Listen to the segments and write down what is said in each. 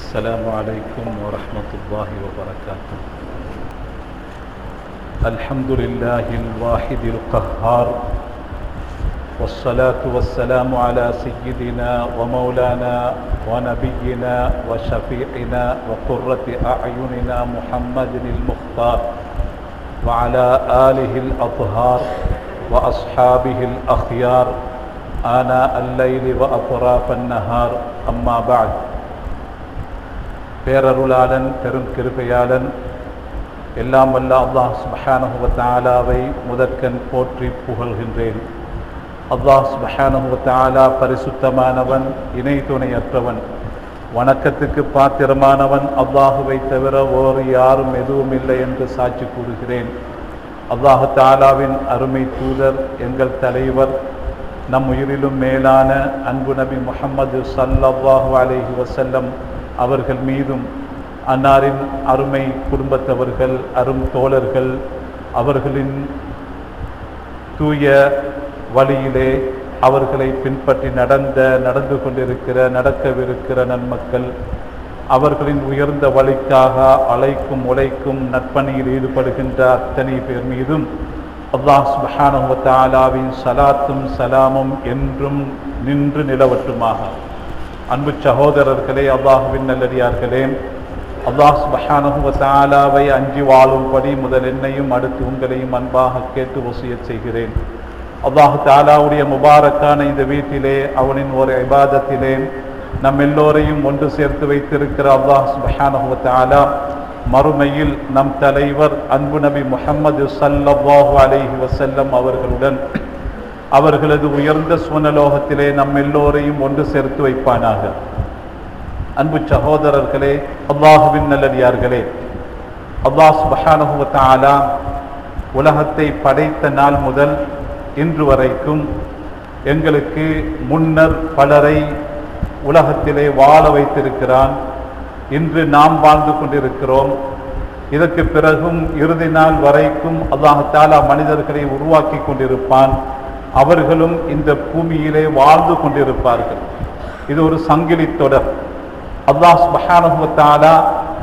السلام عليكم ورحمة الله وبركاته الحمد لله الواحد القهار والصلاة والسلام على سيدنا ومولانا ونبينا وشفيعنا وقرة أعيننا محمد المختار وعلى آله الأطهار وأصحابه الأخيار آناء الليل وأطراف النهار أما بعد பேரருளாளன் பெரும் கிருபையாளன் எல்லாம் வல்ல அல்லாஹ் சுபஹானஹு வ தஆலாவை முதற்கண் போற்றி புகழ்கின்றேன் அல்லாஹ் சுபஹானஹு வ தஆலா பரிசுத்தமானவன் இணை துணையற்றவன் வணக்கத்துக்கு பாத்திரமானவன் அல்லாஹுவை தவிர வேறு யாரும் எதுவும் இல்லை என்று சாட்சி கூறுகிறேன் அல்லாஹு தாலாவின் அருமை தூதர் எங்கள் தலைவர் நம் உயிரிலும் மேலான அன்பு நபி முஹம்மது ஸல்லல்லாஹு அலைஹி வஸல்லம் அவர்கள் மீதும் அன்னாரின் அருமை குடும்பத்தவர்கள் அரும் தோழர்கள் அவர்களின் தூய வழியிலே அவர்களை பின்பற்றி நடந்த நடந்து கொண்டிருக்கிற நடக்கவிருக்கிற நன்மக்கள் அவர்களின் உயர்ந்த வழிக்காக அழைக்கும் உழைக்கும் நற்பணியில் ஈடுபடுகின்ற அத்தனை பேர் மீதும் அல்லாஹ் சுபஹானஹு வ தஆலாவின் சலாத்தும் சலாமும் என்றும் நின்று நிலவட்டுமாக அன்பு சகோதரர்களே அல்லாஹுவின் நல்லடியார்களே அல்லாஹ் சுபஹானஹு வ தஆலாவை அஞ்சி வாழும்படி முதல் என்னையும் அடுத்து உங்களையும் அன்பாக கேட்டு வசியச் செய்கிறேன் அல்லாஹு தாலாவுடைய முபாரக்கான இந்த வீட்டிலே அவனின் ஒரு இபாதத்திலே நம் எல்லோரையும் ஒன்று சேர்த்து வைத்திருக்கிற அல்லாஹ் சுபஹானஹு வ தஆலா மறுமையில் நம் தலைவர் அன்பு நபி முஹம்மது ஸல்லல்லாஹு அலைஹி வஸல்லம் அவர்களுடன் அவர்களது உயர்ந்த சுவனலோகத்திலே நம் எல்லோரையும் ஒன்று சேர்த்து வைப்பானாக அன்பு சகோதரர்களே அல்லாஹுவின் நல்லடியார்களே அல்லாஹ் சுபஹானஹு வ தஆலா உலகத்தை படைத்த நாள் முதல் இன்று வரைக்கும் எங்களுக்கு முன்னர் பலரை உலகத்திலே வாழ வைத்திருக்கிறான் இன்று நாம் வாழ்ந்து கொண்டிருக்கிறோம் இதற்கு பிறகும் இறுதி நாள் வரைக்கும் அல்லாஹாலா மனிதர்களை உருவாக்கி கொண்டிருப்பான் அவர்களும் இந்த பூமியிலே வாழ்ந்து கொண்டிருப்பார்கள் இது ஒரு சங்கிலி தொடர் அல்லாஹ் மஹானுவத்தாலா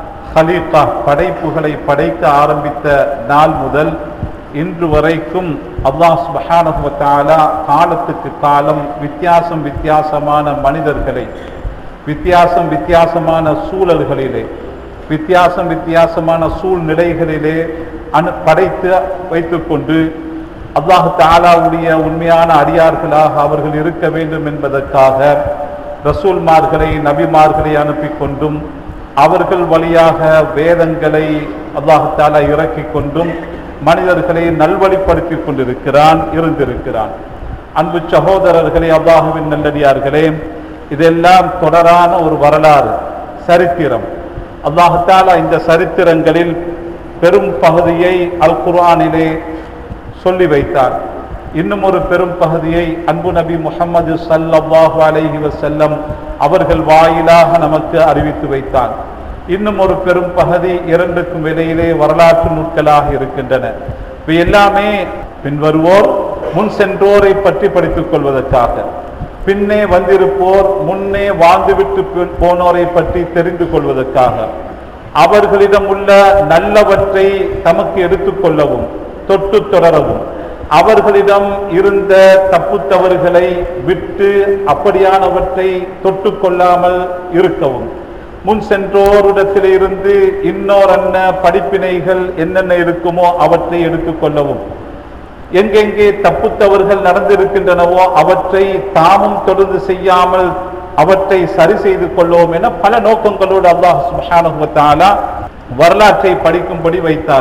ஹலீஃபா படைப்புகளை படைக்க ஆரம்பித்த நாள் முதல் இன்று வரைக்கும் அல்லாஹ் மஹானுவத்தாலா காலத்துக்கு காலம் வித்தியாசம் வித்தியாசமான மனிதர்களை வித்தியாசம் வித்தியாசமான சூழல்களிலே வித்தியாசம் வித்தியாசமான சூழ்நிலைகளிலே அனு படைத்து வைத்துக்கொண்டு அல்லாஹு தாலாவுடைய உண்மையான அடியார்களாக அவர்கள் இருக்க வேண்டும் என்பதற்காக ரசூல்மார்களை நபிமார்களை அனுப்பி கொண்டும் அவர்கள் வழியாக வேதங்களை அல்லாஹு தாலா இறக்கி கொண்டும் மனிதர்களை நல்வழிப்படுத்தி கொண்டிருக்கிறான் இருந்திருக்கிறான் அன்பு சகோதரர்களே அல்லாஹுவின் நல்லடியார்களே இதெல்லாம் தொடரான ஒரு வரலாறு சரித்திரம் அல்லாஹாலா இந்த சரித்திரங்களில் பெரும் பகுதியை அல் குர்ஆனிலே சொல்லி வைத்தார் இன்னும் ஒரு பெரும் பகுதியை அன்பு நபி முகமது சல்லாஹூ அலைஹி வசல்லம் அவர்கள் வாயிலாக நமக்கு அறிவித்து வைத்தான் இன்னும் ஒரு பெரும் பகுதி இரண்டுக்கும் இடையிலே வரலாற்று நூட்களாக இருக்கின்றன இவை எல்லாமே பின்வருவோர் முன் சென்றோரை பற்றி படித்துக் கொள்வதற்காக பின்னே வந்திருப்போர் முன்னே வாழ்ந்துவிட்டு போனோரை பற்றி தெரிந்து கொள்வதற்காக அவர்களிடம் உள்ள நல்லவற்றை தமக்கு எடுத்துக்கொள்ளவும் தொட்டு தொடரவும் அவர்களிடம் இருந்த தப்பு தவறுகளை விட்டு அப்படியானவற்றை தொட்டு கொள்ளாமல் இருக்கவும் முன் சென்றோரிடத்தில் இருந்து இன்னோர் அன்ன படிப்பினைகள் என்னென்ன இருக்குமோ அவற்றை எடுத்துக்கொள்ளவும் எங்கெங்கே தப்பு தவறுகள் நடந்திருக்கின்றனவோ அவற்றை தாமும் தொடர்ந்து செய்யாமல் அவற்றை சரி செய்து கொள்ளவும் என பல நோக்கங்களோடு அல்லாஹ் சுபஹானுவத்தாலா வரலாற்றை படிக்கும்படி வைத்தார்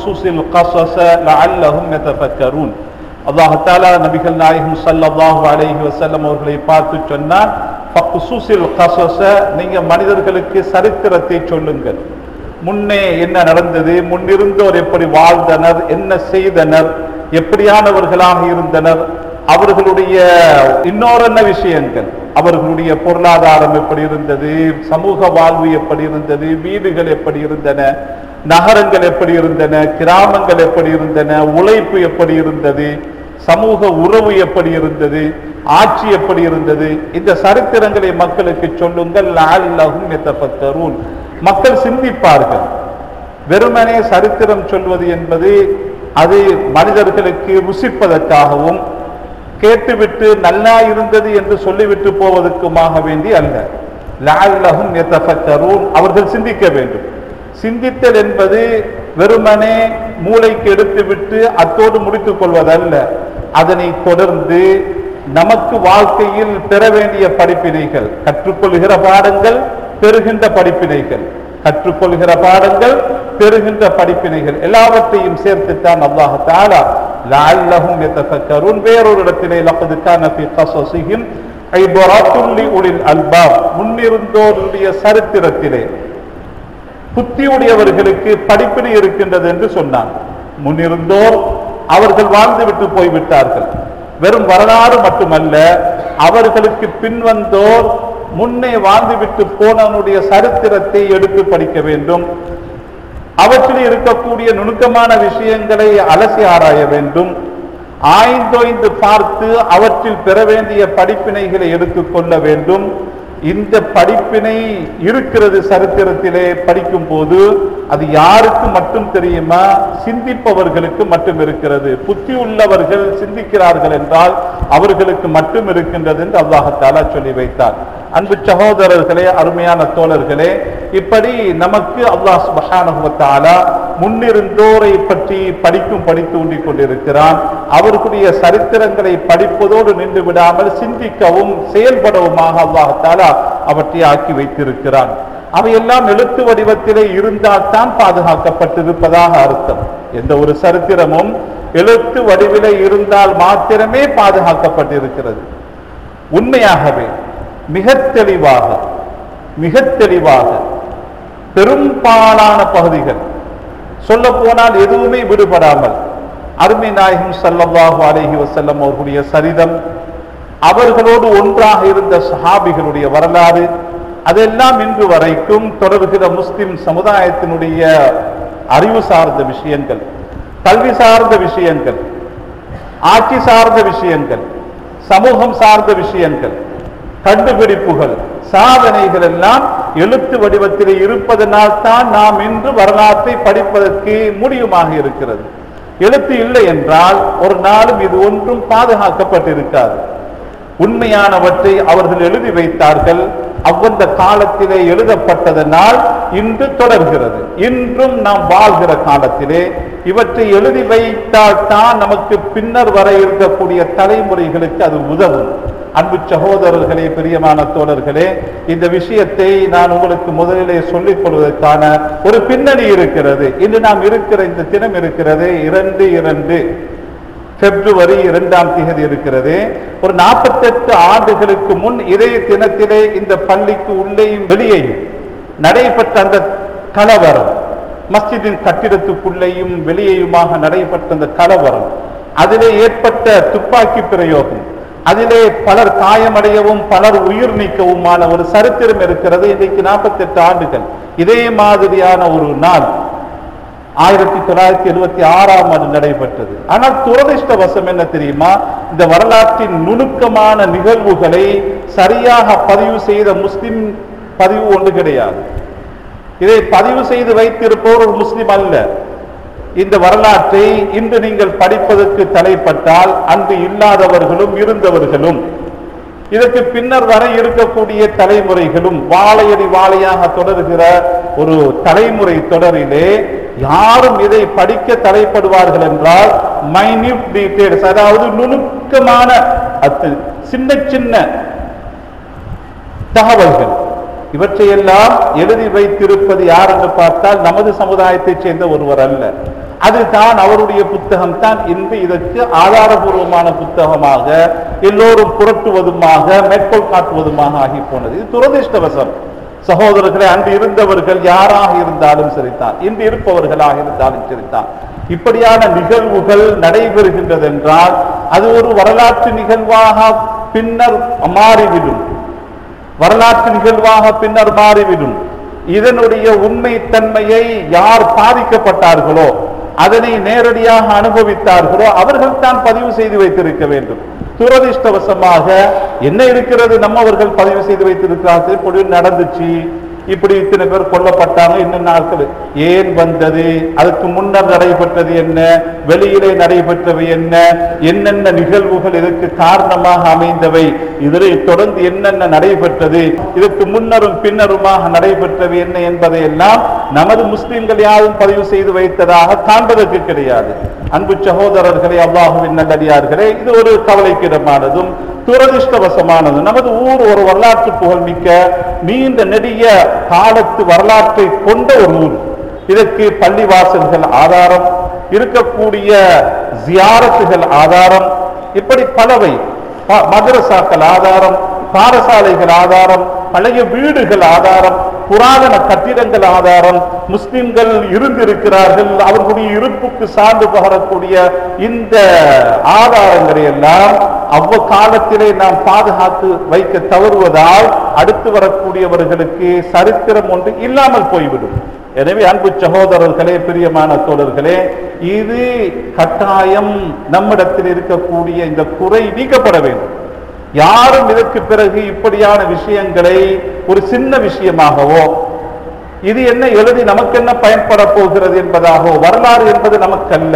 அல்லாஹாலா நபிகள் நாயகம் சல்லாஹூ அலைஹி வசல்லம் அவர்களை பார்த்து சொன்னார் நீங்க மனிதர்களுக்கு சரித்திரத்தை சொல்லுங்கள் முன்னே என்ன நடந்தது முன்னிருந்தோர் எப்படி வாழ்ந்தனர் என்ன செய்தனர் எப்படியானவர்களாக இருந்தனர் அவர்களுடைய இன்னொரு விஷயங்கள் அவர்களுடைய பொருளாதாரம் எப்படி இருந்தது சமூக வாழ்வு எப்படி இருந்தது வீடுகள் எப்படி இருந்தன நகரங்கள் எப்படி இருந்தன கிராமங்கள் எப்படி இருந்தன உழைப்பு எப்படி இருந்தது சமூக உறவு எப்படி இருந்தது ஆட்சி எப்படி இருந்தது இந்த சரித்திரங்களை மக்களுக்கு சொல்லுங்கள் லஅல்லஹும் யதஃபக்கரூன் மக்கள் சிந்திப்பார்கள் வெறுமனே சரித்திரம் சொல்வது என்பது அது மனிதர்களுக்கு ருசிப்பதற்காகவும் கேட்டுவிட்டு நல்லா இருந்தது என்று சொல்லிவிட்டு போவதற்குமாக வேண்டி அல்ல லஅல்லஹும் யதஃபக்கரூன் அவர்கள் சிந்திக்க வேண்டும் சிந்தித்தல் என்பது வெறுமனே மூளைக்கு எடுத்துவிட்டு அத்தோடு முடித்துக் கொள்வதல்ல அதனை தொடர்ந்து நமக்கு வாழ்க்கையில் பெற வேண்டிய படிப்பினைகள் கற்றுக்கொள்கிற பாடங்கள் பெறுகின்ற படிப்பினைகள் கற்றுக்கொள்கிற பாடங்கள் பெறுகின்ற படிப்பினைகள் எல்லாவற்றையும் சேர்த்துத்தான் அல்லாஹ் தாலா லஅல்லஹும் யதஃபக்கரூன் வேறொரு இடத்திலே லக்து கான ஃபீ கஸஸிஹிம் ஐபராத்துல் லிஉலில் அல்பாப் முன்னிருந்தோருடைய சரித்திரத்திலே புத்தியுடையவர்களுக்கு படிப்பினை இருக்கின்றது என்று சொன்னான் முன்னிருந்தோர் அவர்கள் வாழ்ந்துவிட்டு போய்விட்டார்கள் வெறும் வரலாறு மட்டுமல்ல அவர்களுக்கு பின்வந்தோர் முன்னே வாழ்ந்துவிட்டு போனவனுடைய சரித்திரத்தை எடுத்து படிக்க வேண்டும் அவற்றில் இருக்கக்கூடிய நுணுக்கமான விஷயங்களை அலசி ஆராய வேண்டும் ஆய்ந்தோய்ந்து பார்த்து அவற்றில் பெற வேண்டிய படிப்பினைகளை எடுத்துக்கொள்ள வேண்டும் இந்த படிப்பினை இருக்கிறது சரித்திரத்திலே படிக்கும் போது அது யாருக்கு மட்டும் தெரியுமா சிந்திப்பவர்களுக்கு மட்டும் இருக்கிறது புத்தி உள்ளவர்கள் சிந்திக்கிறார்கள் என்றால் அவர்களுக்கு மட்டும் இருக்கின்றது என்று அல்லாஹத்தாலா சொல்லி வைத்தார் அன்பு சகோதரர்களே அருமையான தோழர்களே இப்படி நமக்கு அல்லாஹ் சுப்ஹானஹு வ தஆலா முன்னிருந்தோரை பற்றி படிக்கும் படித்து ஊண்டிக் கொண்டிருக்கிறான் அவர்களுடைய சரித்திரங்களை படிப்பதோடு நின்று விடாமல் சிந்திக்கவும் செயல்படவுமாக அல்லாஹாலா அவற்றை ஆக்கி வைத்திருக்கிறான் அவையெல்லாம் எழுத்து வடிவத்திலே இருந்தால் தான் பாதுகாக்கப்பட்டிருப்பதாக அர்த்தம் எந்த ஒரு சரித்திரமும் எழுத்து வடிவிலே இருந்தால் மாத்திரமே பாதுகாக்கப்பட்டிருக்கிறது உண்மையாகவே மிக தெளிவாக மிக தெளிவாக பெரும்பாலான பகுதிகள் சொல்ல போனால் எதுவுமே விடுபடாமல் அருமை நாயகம் ஸல்லல்லாஹு அலைஹி வஸல்லம் அவர்களுடைய சரிதம் அவர்களோடு ஒன்றாக இருந்த சஹாபிகளுடைய வரலாறு அதெல்லாம் இன்று வரைக்கும் தொடர்கிற முஸ்லிம் சமுதாயத்தினுடைய அறிவு சார்ந்த விஷயங்கள் கல்வி சார்ந்த விஷயங்கள் ஆட்சி சார்ந்த விஷயங்கள் சமூகம் சார்ந்த விஷயங்கள் கண்டுபிடிப்புகள் சாதனைகள் எல்லாம் எழுத்து வடிவத்தில் இருப்பதனால் தான் நாம் இன்று வரலாற்றை படிப்பதற்கு முடியுமாக இருக்கிறது எழுத்து இல்லை என்றால் ஒரு நாளும் இது ஒன்றும் பாதுகாக்கப்பட்டிருக்காது உண்மையானவற்றை அவர்கள் எழுதி வைத்தார்கள் அவ்வந்த காலத்திலே எழுதப்பட்டதனால் இன்று தொடர்கிறது இன்றும் நாம் வாழ்கிற காலத்திலே இவற்றை எழுதி வைத்தால் தான் நமக்கு பின்னர் வர இருக்கக்கூடிய தலைமுறைகளுக்கு அது உதவும் அன்பு சகோதரர்களே பிரியமான தோழர்களே இந்த விஷயத்தை நான் உங்களுக்கு முதலிலே சொல்லிக் கொள்வதற்கான ஒரு பின்னணி இருக்கிறது இன்று நாம் இருக்கிற இந்த தினம் இருக்கிறது இரண்டு இரண்டு பிப்ரவரி இரண்டாம் தேதி இருக்கிறது ஒரு நாற்பத்தெட்டு ஆண்டுகளுக்கு முன் இதே தினத்திலே இந்த பள்ளிக்கு உள்ளேயும் வெளியேயும் நடைபெற்ற அந்த கலவரம் மஸ்ஜிதின் கட்டிடத்துக்குள்ளேயும் வெளியேயுமாக நடைபெற்ற அந்த கலவரம் அதிலே ஏற்பட்ட துப்பாக்கி பிரயோகம் அதிலே பலர் காயமடையவும் பலர் உயிர் நீக்கவுமான ஒரு சரித்திரம் இருக்கிறது இன்றைக்கு நாற்பத்தெட்டு ஆண்டுகள் இதே மாதிரியான ஒரு நாள் ஆயிரத்தி தொள்ளாயிரத்தி எழுபத்தி ஆறாம் ஆண்டு நடைபெற்றது ஆனால் துரதிர்ஷ்டவசம் என்ன தெரியுமா இந்த வரலாற்றின் நுணுக்கமான நிகழ்வுகளை சரியாக பதிவு செய்த முஸ்லிம் பதிவு ஒன்று கிடையாது இதை பதிவு செய்து வைத்திருப்பவர் ஒரு முஸ்லிம் அல்ல இந்த வரலாற்றை இன்று நீங்கள் படிப்பதற்கு தலைப்பட்டால் அன்று இல்லாதவர்களும் இருந்தவர்களும் இதற்கு பின்னர் வர இருக்கக்கூடிய தலைமுறைகளும் வாழையடி வாழையாக தொடர்கிற ஒரு தலைமுறை தொடரிலே யாரும் இதை படிக்க தலைப்படுவார்கள் என்றால் மைன்யூட் டீடைல்ஸ் அதாவது நுணுக்கமான அத்து- சின்ன சின்ன தகவல்கள் இவற்றையெல்லாம் எழுதி வைத்திருப்பது யார் என்று பார்த்தால் நமது சமுதாயத்தைச் சேர்ந்த ஒருவர் அல்ல அதுதான் அவருடைய புத்தகம் தான் இன்று இதற்கு ஆதாரபூர்வமான புத்தகமாக எல்லோரும் புரட்டுவதுமாக மேற்கோள் காட்டுவதுமாக ஆகி போனது இது துரதிர்ஷ்டவசம் சகோதரர்களே அன்று இருந்தவர்கள் யாராக இருந்தாலும் சரிதான் இன்று இருப்பவர்களாக இருந்தாலும் சரிதான் இப்படியான நிகழ்வுகள் நடைபெறுகின்றது என்றால் அது ஒரு வரலாற்று நிகழ்வாக பின்னர் மாறிவிடும் வரலாற்று நிகழ்வாக பின்னர் மாறிவிடும் இதனுடைய உண்மை தன்மையை யார் பாதிக்கப்பட்டார்களோ அதனை நேரடியாக அனுபவித்தார்களோ அவர்கள் தான் பதிவு செய்து வைத்திருக்க வேண்டும் துரதிர்ஷ்டவசமாக என்ன இருக்கிறது நம்மவர்கள் பதிவு செய்து வைத்திருக்கிறார்கள் இப்படி நடந்துச்சு இப்படி இத்தனை பேர் கொல்லப்பட்டாங்க இன்னும் நாட்கள் ஏன் வந்தது அதுக்கு முன்னர் நடைபெற்றது என்ன வெளியிலே நடைபெற்றவை என்ன என்னென்ன நிகழ்வுகள் இதற்கு காரணமாக அமைந்தவை இதில் தொடர்ந்து என்னென்ன நடைபெற்றது இதற்கு முன்னரும் பின்னருமாக நடைபெற்றவை என்ன என்பதை எல்லாம் நமது முஸ்லிம்கள் யாரும் பதிவு செய்து வைத்ததாக காண்பதற்கு கிடையாது அன்பு சகோதரர்களே அல்லாஹுவின் நல்லடியார்களே இது ஒரு கவலைக்கிடமானதும் துரதிர்ஷ்டவசமானது நமது ஊர் ஒரு வரலாற்று புகழ்மிக்க நீண்ட நெடிய காலத்து வரலாற்றை கொண்ட ஒரு ஊர் இதற்கு பள்ளிவாசல்கள் ஆதாரம் இருக்கக்கூடிய ஜியாரத்துகள் ஆதாரம் இப்படி பலவை ப- மதரசாக்கள் ஆதாரம் பாடசாலைகள் ஆதாரம் பழைய வீடுகள் ஆதாரம் புராதன கட்டிடங்கள் ஆதாரம் முஸ்லிம்கள் இருந்திருக்கிறார்கள் அவர்களுடைய இருப்புக்கு சார்ந்து பகரக்கூடிய இந்த ஆதாரங்களை எல்லாம் அவ்வ காலத்திலே நாம் பாதுகாத்து வைக்க தவறுவதால் அடுத்து வரக்கூடியவர்களுக்கு சரித்திரம் ஒன்று இல்லாமல் போய்விடும் எனவே அன்பு சகோதரர்களே பிரியமான தோழர்களே இது கட்டாயம் நம்மிடத்தில் இருக்கக்கூடிய இந்த குறை நீக்கப்பட வேண்டும் யாரும் இதற்கு பிறகு இப்படியான விஷயங்களை ஒரு சின்ன விஷயமாகவோ இது என்ன எழுதி நமக்கு என்ன பயன்பட போகிறது என்பதாகவோ வரலாறு என்பது நமக்கல்ல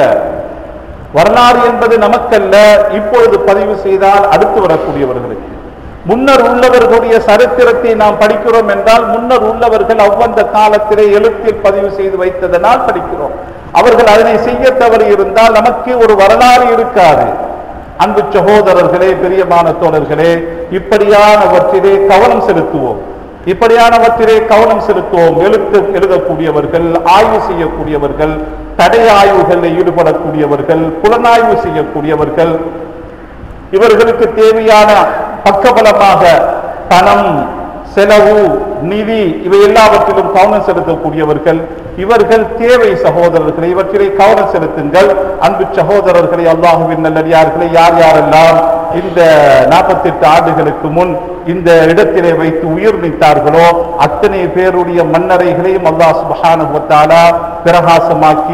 வரலாறு என்பது நமக்கல்ல இப்பொழுது பதிவு செய்தால் அடுத்து வரக்கூடியவர்களுக்கு முன்னர் உள்ளவர்களுடைய சரித்திரத்தை நாம் படிக்கிறோம் என்றால் முன்னர் உள்ளவர்கள் அவ்வந்த காலத்திலே எழுத்தில் பதிவு செய்து வைத்ததனால் படிக்கிறோம் அவர்கள் அதனை செய்ய தவறி இருந்தால் நமக்கு ஒரு வரலாறு இருக்காது அன்பு சகோதரர்களே பிரியமான தோழர்களே இப்படியானவற்றிலே கவனம் செலுத்துவோம் இப்படியானவற்றிலே கவனம் செலுத்துவோம் எழுத்து எழுதக்கூடியவர்கள் ஆய்வு செய்யக்கூடியவர்கள் தடை ஆய்வுகளில் ஈடுபடக்கூடியவர்கள் புலனாய்வு செய்யக்கூடியவர்கள் இவர்களுக்கு தேவையான பக்கபலமாக பணம் செலவு நிதி இவை எல்லாவற்றிலும் கவனம் செலுத்தக்கூடியவர்கள் இவர்கள் தேவை சகோதரர்களை இவற்றிலே கவனம் செலுத்துங்கள் அன்பு சகோதரர்களை அல்லாஹுவின் நல்லடியார்களை யார் யாரெல்லாம் இந்த நாற்பத்தெட்டு ஆண்டுகளுக்கு முன் இந்த இடத்திலே வைத்து உயிர் நீத்தார்களோ அத்தனை பேருடைய மன்னரைகளையும் அல்லாஹ் சுபஹானஹு வ தஆலா பிரகாசமாக்கி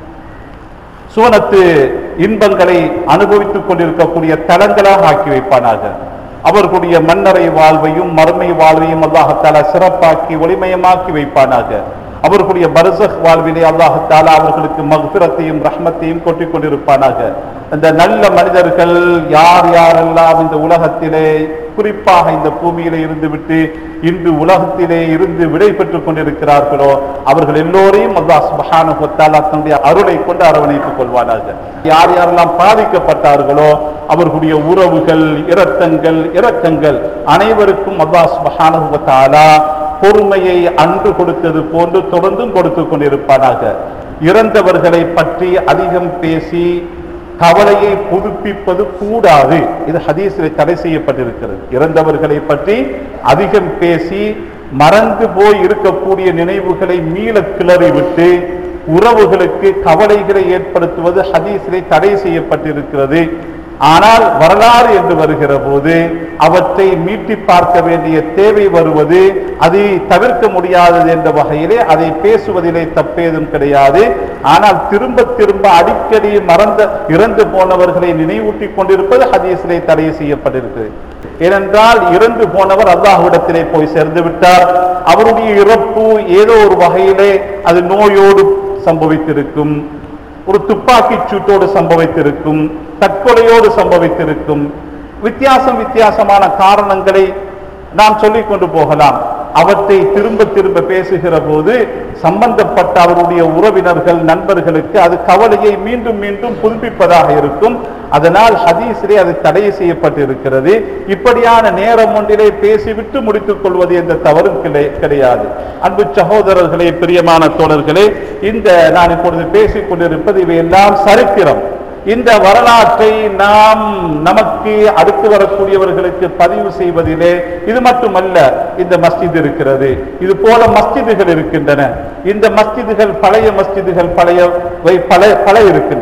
சுவனத்து இன்பங்களை அனுபவித்துக் கொண்டிருக்கக்கூடிய தலங்களாக ஆக்கி வைப்பானாக அவர்களுடைய மன்னரை வாழ்வையும் மறுமை வாழ்வையும் அல்லாஹத்தாலா சிறப்பாக்கி ஒளிமயமாக்கி வைப்பானாக அவர்களுடைய பரசக் வாழ்விலே அல்லாஹத்தாலா அவர்களுக்கு மக்பிரத்தையும் ரஹ்மத்தையும் கொட்டிக் கொண்டிருப்பானாக அந்த நல்ல மனிதர்கள் யார் யாரெல்லாம் இந்த உலகத்திலே குறிப்பாக இந்த பூமியிலே இருந்துவிட்டு இன்று உலகத்திலே இருந்து விடை பெற்றுக் கொண்டிருக்கிறார்களோ அவர்கள் எல்லோரையும் அல்லாஹ் சுப்ஹானஹு வ தஆலா தன்னுடைய அருளை கொண்டு அரவணைத்துக் கொள்வானாக யார் யாரெல்லாம் பாதிக்கப்பட்டார்களோ அவர்களுடைய உறவுகள் இரத்தங்கள் இரக்கங்கள் அனைவருக்கும் அல்லாஹ் சுப்ஹானஹு வ தஆலா பொறுமையை அன்று கொடுத்தது போன்று தொடர்ந்தும் கொடுத்துக் கொண்டிருப்பானாக இறந்தவர்களை பற்றி அதிகம் பேசி கவலையை புதுப்பிப்பது கூடாது இது ஹதீஸில் தடை செய்யப்பட்டிருக்கிறது இறந்தவர்களை பற்றி அதிகம் பேசி மறந்து போய் இருக்கக்கூடிய நினைவுகளை மீள கிளறி விட்டு உறவுகளுக்கு கவலைகளை ஏற்படுத்துவது ஹதீஸிலே தடை செய்யப்பட்டிருக்கிறது ஆனால் வரலாறு என்று வருகிற போது அவற்றை மீட்டி பார்க்க வேண்டிய தேவை வருவது அது தவிர்க்க முடியாதது என்ற வகையிலே அதை பேசுவதிலே தப்பேதும் கிடையாது ஆனால் திரும்ப திரும்ப அடிக்கடி மறந்த இறந்து போனவர்களை நினைவூட்டிக் கொண்டிருப்பது ஹதீஸிலே தடை செய்யப்பட்டிருக்கிறது ஏனென்றால் இறந்து போனவர் அல்லாஹ்விடத்திலே போய் சேர்ந்து விட்டார் அவருடைய இறப்பு ஏதோ ஒரு வகையிலே அது நோயோடு சம்பவித்திருக்கும் ஒரு துப்பாக்கி சூட்டோடு சம்பவித்திருக்கும் தற்கொலையோடு சம்பவித்திருக்கும் வித்தியாசம் வித்தியாசமான காரணங்களை நாம் சொல்லிக் கொண்டு போகலாம் அவற்றை திரும்ப திரும்ப பேசுகிற போது சம்பந்தப்பட்ட அவருடைய உறவினர்கள் நண்பர்களுக்கு அது கவலையை மீண்டும் மீண்டும் புதுப்பிப்பதாக இருக்கும் அதனால் ஹதீஸிலே அது தடை செய்யப்பட்டிருக்கிறது இப்படியான நேரம் ஒன்றிலே பேசிவிட்டு முடித்துக் கொள்வது என்ற தவறும் கிடை- கிடையாது அன்பு சகோதரர்களே பிரியமான தோழர்களே இந்த நான் இப்பொழுது பேசிக் கொண்டிருப்பது இவையெல்லாம் சரித்திரம் இந்த வரலாற்றை நாம் நமக்கு அடுத்து வரக்கூடியவர்களுக்கு பதிவு செய்வதிலே இது மட்டுமல்ல இந்த மஸ்ஜித் இருக்கிறது இது போல மஸ்ஜிதுகள் இருக்கின்றன இந்த மஸ்ஜிதுகள் பழைய மஸ்ஜிதுகள் பழைய வை- பல பல இருக்கின்றன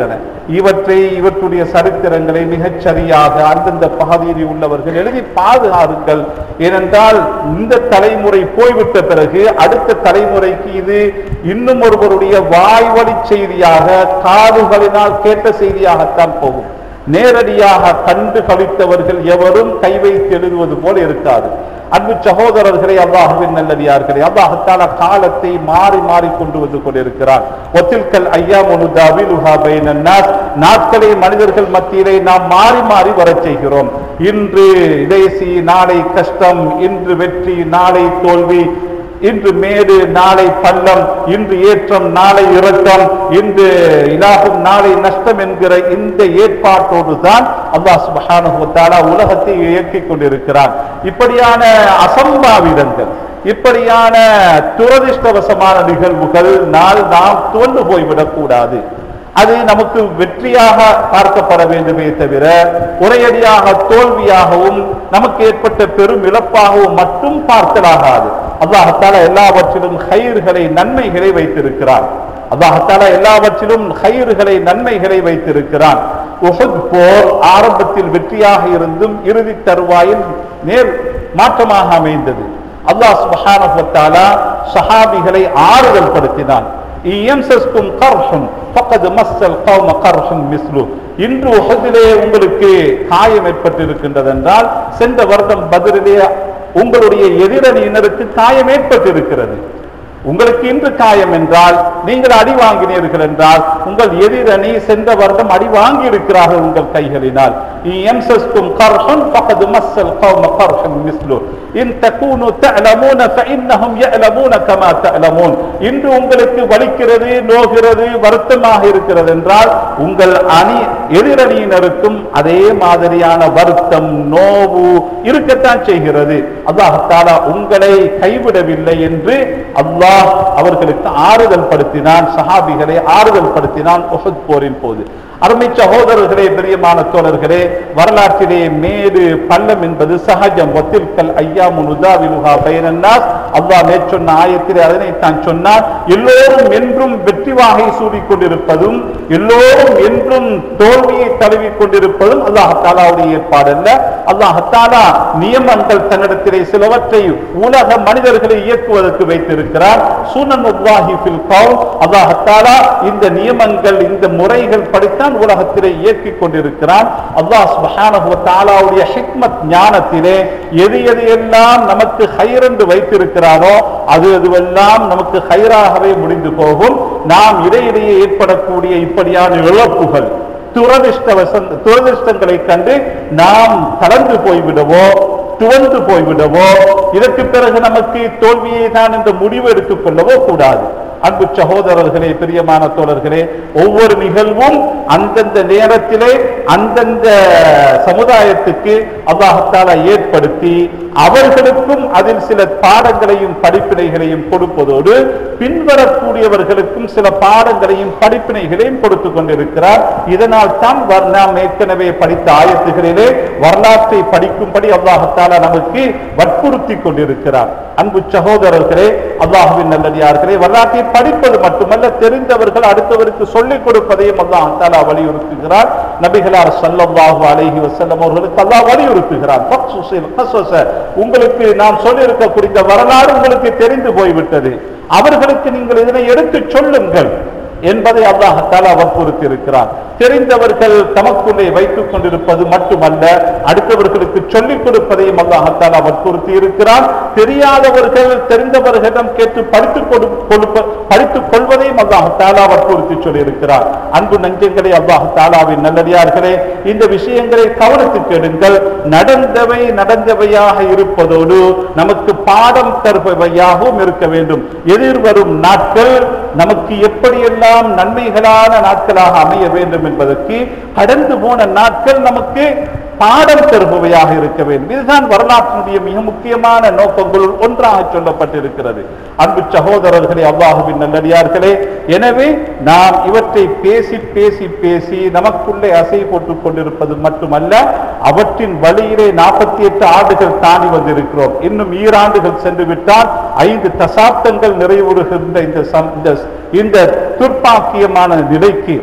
இவற்றை இவற்றுடைய சரித்திரங்களை மிகச் சரியாக அந்தந்த பகுதியில் உள்ளவர்கள் எழுதி பாதுகாருங்கள் ஏனென்றால் இந்த தலைமுறை போய்விட்ட பிறகு அடுத்த தலைமுறைக்கு இது இன்னும் ஒருவருடைய வாய்வழி செய்தியாக காதுகளினால் கேட்ட செய்தியாகத்தான் போகும் நேரடியாக கண்டு கழித்தவர்கள் எவரும் கை வைத்து எழுதுவது போல இருக்காது அன்பு சகோதரர்களே அல்லாஹுவின் நல்லடியார்களே அல்லாஹத்தால காலத்தை மாறி மாறி கொண்டு வந்து கொண்டிருக்கிறார் ஒத்தில்கல் ஐயா முனுதாவிலுஹா பைனன்னாஸ் நாட்களை மனிதர்கள் மத்தியிலே நாம் மாறி மாறி வரச் செய்கிறோம் இன்று இடைசி நாளை கஷ்டம் இன்று வெற்றி நாளை தோல்வி இன்று மேடு நாளை பள்ளம் இன்று ஏற்றம் நாளை இறக்கம் இன்று இலாகும் நாளை நஷ்டம் என்கிற இந்த ஏற்பாட்டோடு தான் அல்லாஹ் சுப்ஹானஹு வ தஆலா உலகத்தை இயக்கிக் கொண்டிருக்கிறான் இப்படியான அசம்பாவிதங்கள் இப்படியான துரதிர்ஷ்டவசமான நிகழ்வுகள் நாள் நாம் துவண்டு போய்விடக் கூடாது அது நமக்கு வெற்றியாக பார்க்கப்பட வேண்டுமே தவிர ஒரேயடியாக தோல்வியாகவும் நமக்கு ஏற்பட்ட பெரும் இழப்பாகவும் மட்டும் பார்த்தலாகாது அல்லாஹத்தால எல்லாவற்றிலும் கயிறுகளை நன்மைகளை வைத்திருக்கிறார் அல்லாஹத்தால எல்லாவற்றிலும் கயிறுகளை நன்மைகளை வைத்திருக்கிறான் உஹுத் போர் ஆரம்பத்தில் வெற்றியாக இருந்தும் இறுதி தருவாயில் நேர் மாற்றமாக அமைந்தது அல்லாஹ் சுப்ஹானஹு வ தஆலா சஹாபிகளை ஆறுதல் படுத்தினான் இயம்சஸ்கும் கர்ஹும் ஃபக்கத் மஸ்ஸல் கௌம கர்ஹும் மிஸ்லு இன்று உஹதிலே உங்களுக்கு காயம் ஏற்பட்டிருக்கின்றது என்றால் சென்ற வருடம் பதிலிலே உங்களுடைய எதிரணியினருக்கு காயம் ஏற்பட்டிருக்கிறது உங்களுக்கு இன்று காயம் என்றால் நீங்கள் அடி வாங்கினீர்கள் என்றால் உங்கள் எதிரணி சென்ற வருடம் அடி வாங்கி இருக்கிறார்கள் உங்கள் கைகளினால் يمسسكم قرح فقد مس القوم قرح مثله إن تكونوا تعلمون فإنهم يعلمون كما تعلمون இன்று உங்களுக்கு வலிக்கிறது நோகிறது வருத்தமாக இருக்கிறது என்றால் உங்கள் அணி எதிரணியினருக்கும் அதே மாதிரியான வருத்தம் நோவு இருக்கத்தான் செய்கிறது அல்லாஹாலா உங்களை கைவிடவில்லை என்று அல்லாஹ் அவர்களுக்கு ஆறுதல் படுத்தினான் சஹாபிகளை ஆறுதல் படுத்தினான் உஹத் போரின் போது அருமை சகோதரர்களே பிரியமான தோழர்களே வரலாற்றிலே மேடு பள்ளம் என்பது சகஜம் ஒத்திற்கல் ஐயா முனுதாவிலுகா பயனன்னாஸ் அல்லாஹ் மேற்சொன்ன ஆயத்திலே அதனை தான் சொன்னார் எல்லோரும் என்றும் வெற்றி வாகை சூடிக் கொண்டிருப்பதும் எல்லோரும் என்றும் தோல்வியை தழுவிக் கொண்டிருப்பதும் அல்லாஹாலாவுடைய ஏற்பாடு அல்ல அல்லாஹாலா நியமங்கள் தன்னிடத்திலே சிலவற்றை உலக மனிதர்களை இயக்குவதற்கு வைத்திருக்கிறார் சூனன் உல்லாஹி ஃபில் கவுன் அல்லாஹாலா இந்த நியமங்கள் இந்த முறைகள் படித்தான் உலகத்திலே இயக்கிக் கொண்டிருக்கிறான் அல்லாஹ் சுப்ஹானஹு வ தஆலாவுடைய ஹிக்மத் ஞானத்திலே எது எது எல்லாம் நமக்கு ஹைரண்டு வைத்திருக்கிறானோ அது அதுவெல்லாம் நமக்கு ஹைராகவே முடிந்து போகும் நாம் இடையிடையே ஏற்படக்கூடிய இப்படியான இழப்புகள் துரதிர்ஷ்டவசம் துரதிர்ஷ்டங்களை கண்டு நாம் கலந்து போய்விடவோ துவந்து போய்விடவோ இதற்கு பிறகு நமக்கு தோல்வியை தான் என்ற முடிவு எடுத்துக் கொள்ளவோ கூடாது அன்பு சகோதரர்களே பிரியமான தோழர்களே ஒவ்வொரு நிகழ்வும் அந்தந்த நேரத்திலே அந்தந்த சமுதாயத்துக்கு அல்லாஹத்தால ஏற்படுத்தி அவர்களுக்கும் அதில் சில பாடங்களையும் படிப்பினைகளையும் கொடுப்பதோடு பின்வரக்கூடியவர்களுக்கும் சில பாடங்களையும் படிப்பினைகளையும் கொடுத்து கொண்டிருக்கிறார் இதனால் தான் வர்- நாம் ஏற்கனவே படித்த ஆயத்துகளிலே வரலாற்றை படிக்கும்படி அல்லாஹத்தால நமக்கு வற்புறுத்தி கொண்டிருக்கிறார் அன்பு சகோதரர்களே அல்லாஹுவின் நல்லடியார்களே வரலாற்றை படிப்பது மட்டுமல்ல தெரிந்தவர்கள் அடுத்தவருக்கு சொல்லிக் கொடுப்பதையும் அல்லாஹத்தாலா வலியுறுத்துகிறார் நபிகளார் ஸல்லல்லாஹு அலைஹி வஸல்லம் அவர்களுக்கு அல்லாஹ் வலியுறுத்துகிறார் ஃபக்சுஸில் கஸ்வஸ. உங்களுக்கு நாம் சொல்லியிருக்கக்கூடிய வரலாறு உங்களுக்கு தெரிந்து போய்விட்டது அவர்களுக்கு நீங்கள் இதனை எடுத்துச் சொல்லுங்கள் என்பதை அல்லாஹத்தாலா வற்புறுத்தி இருக்கிறார் தெரிந்தவர்கள் தமக்குள்ளே வைத்துக் கொண்டிருப்பது மட்டுமல்ல அடுத்தவர்களுக்கு சொல்லிக் கொடுப்பதையும் அல்லாஹத்தாலா வற்புறுத்தி இருக்கிறார் தெரியாதவர்கள் தெரிந்தவர்களிடம் கேட்டு படித்துக் கொடு கொடுப்ப படித்துக் கொள்வதையும் அல்லாஹத்தாலா வற்புறுத்தி சொல்லியிருக்கிறார் அன்பு நெஞ்சங்களே அல்லாஹத்தாலாவின் நல்லடியார்களே இந்த விஷயங்களை கவனத்துக்கு எடுங்கள் நடந்தவை நடந்தவையாக இருப்பதோடு நமக்கு பாடம் தருபவையாகவும் இருக்க வேண்டும் எதிர்வரும் நாட்கள் நமக்கு எப்படியெல்லாம் நன்மைகளான நாட்களாக அமைய வேண்டும் என்பதற்கு கடந்து போன நாட்கள் நமக்கு பாடம் தருபவையாக இருக்க வேண்டும் இதுதான் வரலாற்றினுடைய மிக முக்கியமான நோக்கங்கள் ஒன்றாக சொல்லப்பட்டிருக்கிறது அன்பு சகோதரர்களே அல்லாஹுவின் நல்லடியார்களே எனவே நாம் இவற்றை பேசி பேசி பேசி நமக்குள்ளே அசை போட்டுக் கொண்டிருப்பது மட்டுமல்ல அவற்றின் வழியிலே நாற்பத்தி எட்டு ஆண்டுகள் தாண்டி வந்திருக்கிறோம் இன்னும் ஈராண்டுகள் சென்று விட்டால் ஐந்து தசாப்தங்கள் நிறைவுறுகின்ற இந்த சம்- இந்த- இந்த துர்ப்பாக்கியமான நிலைக்கு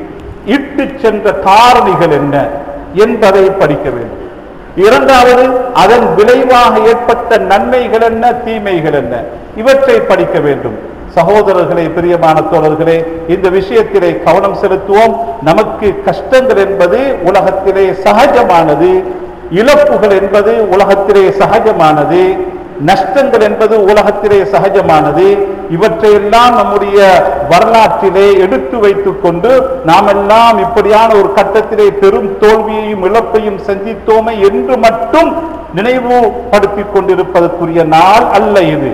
இட்டு சென்ற காரணிகள் என்ன என்பதை படிக்க வேண்டும் இரண்டாவது அதன் விளைவாக ஏற்பட்ட நன்மைகள் என்ன தீமைகள் என்ன இவற்றை படிக்க வேண்டும் சகோதரர்களே பிரியமான தோழர்களே இந்த விஷயத்திலே கவனம் செலுத்துவோம் நமக்கு கஷ்டங்கள் என்பது உலகத்திலே சகஜமானது இழப்புகள் என்பது உலகத்திலே சகஜமானது நஷ்டங்கள் என்பது உலகத்திலே சகஜமானது இவற்றையெல்லாம் நம்முடைய வரலாற்றிலே எடுத்து வைத்துக் கொண்டு நாமெல்லாம் இப்படியான ஒரு கட்டத்திலே பெரும் தோல்வியையும் இழப்பையும் சந்தித்தோமே என்று மட்டும் நினைவுபடுத்திக் கொண்டிருப்பதற்குரிய நாள் அல்ல இது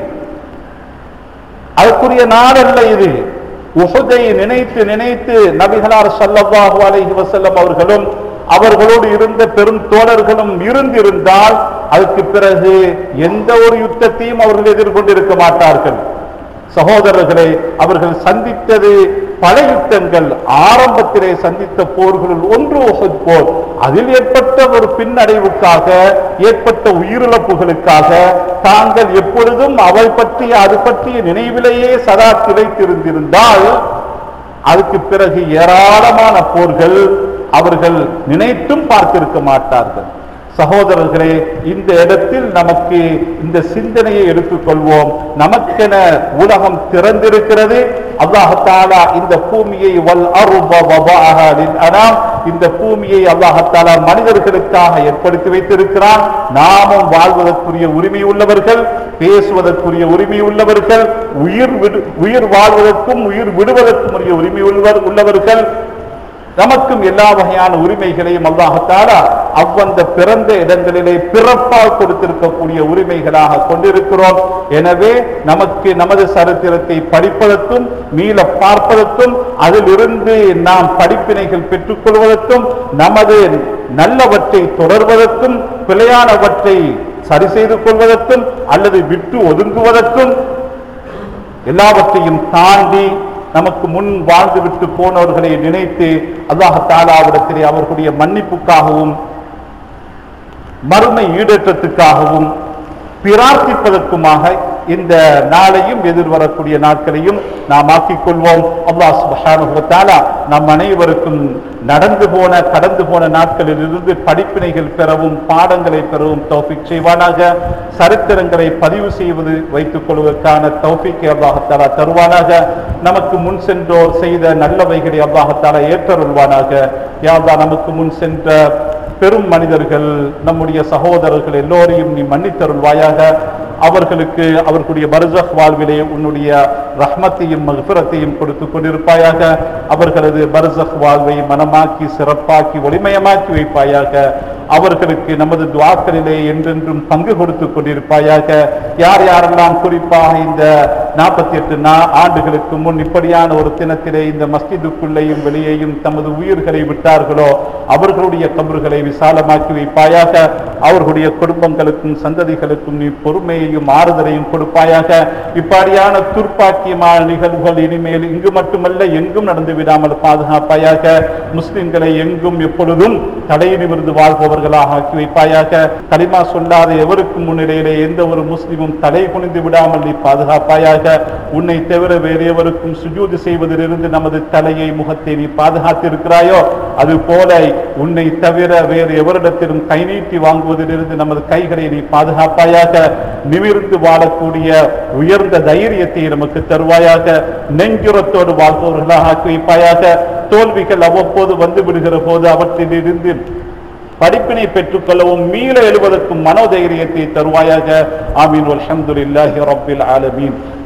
அதற்குரிய நாள் அல்ல இது உஹுதை நினைத்து நினைத்து நபிகளார் ஸல்லல்லாஹு அலைஹி வஸல்லம் அவர்களும் அவர்களோடு இருந்த பெரும் தோழர்களும் இருந்திருந்தால் அதுக்கு பிறகு எந்த ஒரு யுத்தத்தையும் அவர்கள் எதிர்கொண்டிருக்க மாட்டார்கள் சகோதரர்களே அவர்கள் சந்தித்தது பல யுத்தங்கள் ஆரம்பத்திலே சந்தித்த போர்களுள் ஒன்று உஹத் போர் அதில் ஏற்பட்ட ஒரு பின்னடைவுக்காக ஏற்பட்ட உயிரிழப்புகளுக்காக தாங்கள் எப்பொழுதும் அவை பற்றிய அது பற்றிய நினைவிலேயே சதா திளைத்திருந்திருந்தால் அதுக்கு பிறகு ஏராளமான போர்கள் அவர்கள் நினைத்தும் பார்த்திருக்க மாட்டார்கள் சகோதரர்களே இந்த இடத்தில் நமக்கு இந்த சிந்தனையை எடுத்துக்கொள்வோம் நமக்கென உலகம் திறந்திருக்கிறது அல்லாஹாலா இந்த பூமியை வல் அருப வபாஹ லில் அனாம் இந்த பூமியை அல்லாஹாலா மனிதர்களுக்காக ஏற்படுத்தி வைத்திருக்கிறான் நாமும் வாழ்வதற்குரிய உரிமை உள்ளவர்கள் பேசுவதற்குரிய உரிமை உள்ளவர்கள் உயிர் விடு உயிர் வாழ்வதற்கும் உயிர் விடுவதற்கும் உரிய உரிமை உள்ளவர் உள்ளவர்கள் நமக்கும் எல்லா வகையான உரிமைகளையும் அல்லாஹத்தாலா அவ்வந்த பிறந்த இடங்களிலே பிறப்பால் கொடுத்திருக்கக்கூடிய உரிமைகளாக கொண்டிருக்கிறோம் எனவே நமக்கு நமது சரித்திரத்தை படிப்பதற்கும் மீள பார்ப்பதற்கும் அதிலிருந்து நாம் படிப்பினைகள் பெற்றுக்கொள்வதற்கும் நமது நல்லவற்றை தொடர்வதற்கும் பிழையானவற்றை சரி செய்து கொள்வதற்கும் அல்லது விட்டு ஒதுங்குவதற்கும் எல்லாவற்றையும் தாண்டி நமக்கு முன் வாழ்ந்து விட்டு போனவர்களை நினைத்து அல்லாஹ் தாலாவிடத்திலே அவர்களுடைய மன்னிப்புக்காகவும் மறுமை ஈடேற்றத்துக்காகவும் பிரார்த்திப்பதற்குமாக இந்த நாளையும் எதிர்வரக்கூடிய நாட்களையும் நாம் ஆக்கிக் கொள்வோம் அல்லாஹ் சுப்ஹானஹு வ தஆலா நம் அனைவருக்கும் நடந்து போன கடந்து போன நாட்களில் இருந்து படிப்பினைகள் பெறவும் பாடங்களை பெறவும் தௌஃபிக் செய்வானாக சரித்திரங்களை பதிவு செய்வது வைத்துக் கொள்வதற்கான தௌஃபிக்கை அல்லாஹத்தாலா தருவானாக நமக்கு முன் சென்றோர் செய்த நல்லவைகளை அல்லாஹத்தாலா ஏற்றருள்வானாக யாதா நமக்கு முன் சென்ற பெரும் மனிதர்கள் நம்முடைய சகோதரர்கள் எல்லோரையும் நீ மன்னித்தருள்வாயாக அவர்களுக்கு அவர்களுடைய பர்சக் வாழ்விலே உன்னுடைய ரஹ்மத்தையும் மகபிரத்தையும் கொடுத்து கொண்டிருப்பாயாக அவர்களது பர்சக் வாழ்வை மனமாக்கி சிறப்பாக்கி ஒளிமயமாக்கி வைப்பாயாக அவர்களுக்கு நமது துவாக்களிலே என்றென்றும் பங்கு கொடுத்து கொண்டிருப்பாயாக யார் யாரெல்லாம் குறிப்பாக இந்த நாற்பத்தி எட்டு நா ஆண்டுகளுக்கு முன் இப்படியான ஒரு தினத்திலே இந்த மஸ்ஜிதுக்குள்ளேயும் வெளியேயும் தமது உயிர்களை விட்டார்களோ அவர்களுடைய கபறுகளை விசாலமாக்கி வைப்பாயாக அவர்களுடைய குடும்பங்களுக்கும் சந்ததிகளுக்கும் நீ பொறுமையையும் ஆறுதலையும் கொடுப்பாயாக இப்படியான துர்ப்பாக்கியமான நிகழ்வுகள் இனிமேல் இங்கு மட்டுமல்ல எங்கும் நடந்து விடாமல் பாதுகாப்பாயாக முஸ்லிம்களை எங்கும் எப்பொழுதும் தலையிலிருந்து வாழ்பவர்களாக ஆக்கி வைப்பாயாக கலிமா சொல்லாத எவருக்கும் முன்னிலையிலே எந்த ஒரு முஸ்லிமும் தலை குனிந்து விடாமல் நீ பாதுகாப்பாயாக உன்னை தவிர வேறு எவருக்கும் சுஜூது செய்வதிலிருந்து நமது தலையை முகத்தை நீ பாதுகாத்திருக்கிறாயோ அது போல உன்னை தவிர வேறு எவரிடத்திலும் கை நீட்டி வாங்குவதிலிருந்து நமது கைகளை நீ பாதுகாப்பாயாக நிமிர்ந்து வாழக்கூடிய உயர்ந்த தைரியத்தை நமக்கு தருவாயாக நெஞ்சுரத்தோடு வாழ்பவர்களாக ஆக்கி வைப்பாயாக தோல்விகள் அவ்வப்போது வந்து விடுகிற போது அவற்றிலிருந்து படிப்பினை பெற்றுக்கொள்ளவும் மீள எழுவதற்கும் மனோதைரியத்தை தருவாயாக ஆமீன் அல்ஹம்துலில்லாஹி ரப்பில் ஆலமீன்